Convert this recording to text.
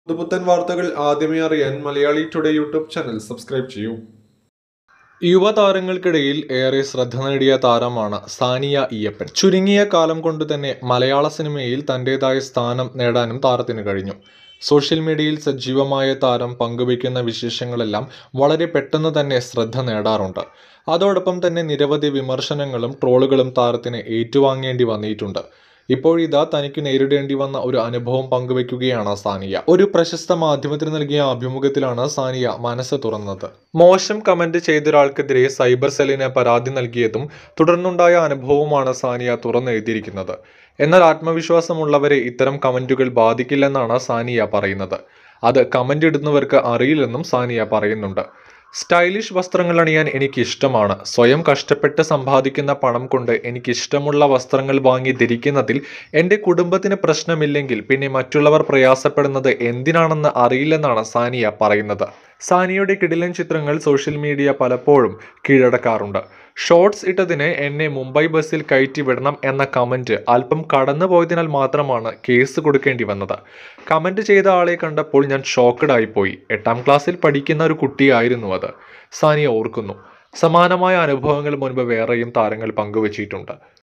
പുതുപുത്തൻ വാർത്തകൾ ആദ്യമേ അറിയാൻ Malayali today YouTube channel subscribe ചെയ്യൂ യുവതാരങ്ങൾക്കിടയിൽ ഏറെ ശ്രദ്ധ നേടിയ താരമാണ് സാനിയ ഇയ്യപ്പൻ ചുരുങ്ങിയ കാലം കൊണ്ട് തന്നെ മലയാള സിനിമയിൽ തൻ്റെതായ സ്ഥാനം നേടാനും താരത്തിന് കഴിഞ്ഞു സോഷ്യൽ മീഡിയയിൽ സജീവമായ താരം പങ്കുവയ്ക്കുന്ന വിശേഷങ്ങളെല്ലാം വളരെ പെട്ടെന്ന് തന്നെ ശ്രദ്ധ നേടാറുണ്ട് അതോടൊപ്പം തന്നെ നിരവധി വിമർശനങ്ങളും ട്രോളുകളും താരത്തിന് ഏറ്റുവാങ്ങേണ്ടി വന്നിട്ടുണ്ട് ഇപ്പോഴിതാ തനിക്ക് നേരിടേണ്ടി വന്ന ഒരു അനുഭവം പങ്കുവെക്കുകയാണ് സാനിയ ഒരു പ്രശസ്ത മാധ്യമത്തിന് നൽകിയ അഭിമുഖത്തിലാണ് സാനിയ മനസ്സ് തുറന്നത് മോശം കമന്റ് ചെയ്തൊരാൾക്കെതിരെ സൈബർ സെല്ലിന് പരാതി നൽകിയതും തുടർന്നുണ്ടായ അനുഭവവുമാണ് സാനിയ തുറന്നെഴുതിയിരിക്കുന്നത് എന്നാൽ ആത്മവിശ്വാസമുള്ളവരെ ഇത്തരം കമന്റുകൾ ബാധിക്കില്ലെന്നാണ് സാനിയ പറയുന്നത് അത് കമന്റ് ഇടുന്നവർക്ക് അറിയില്ലെന്നും സാനിയ പറയുന്നുണ്ട് സ്റ്റൈലിഷ് വസ്ത്രങ്ങൾ അണിയാൻ എനിക്ക് ഇഷ്ടമാണ് സ്വയം കഷ്ടപ്പെട്ട് സമ്പാദിക്കുന്ന പണം കൊണ്ട് എനിക്ക് ഇഷ്ടമുള്ള വസ്ത്രങ്ങൾ വാങ്ങി ധരിക്കുന്നതിൽ എൻ്റെ കുടുംബത്തിന് പ്രശ്നമില്ലെങ്കിൽ പിന്നെ മറ്റുള്ളവർ പ്രയാസപ്പെടുന്നത് എന്തിനാണെന്ന് അറിയില്ലെന്നാണ് സാനിയ പറയുന്നത് സാനിയയുടെ കിടിലൻ ചിത്രങ്ങൾ സോഷ്യൽ മീഡിയ പലപ്പോഴും കീഴടക്കാറുണ്ട് ഷോർട്സ് ഇട്ടതിന് എന്നെ മുംബൈ ബസ്സിൽ കയറ്റി വിടണം എന്ന കമൻറ്റ് അല്പം കടന്നു പോയതിനാൽ മാത്രമാണ് കേസ് കൊടുക്കേണ്ടി വന്നത് കമൻറ്റ് ചെയ്ത ആളെ കണ്ടപ്പോൾ ഞാൻ ഷോക്കഡ് ആയിപ്പോയി എട്ടാം ക്ലാസ്സിൽ പഠിക്കുന്ന ഒരു കുട്ടിയായിരുന്നു അത് സാനിയ ഓർക്കുന്നു സമാനമായ അനുഭവങ്ങൾ മുൻപ് വേറെയും താരങ്ങൾ പങ്കുവച്ചിട്ടുണ്ട്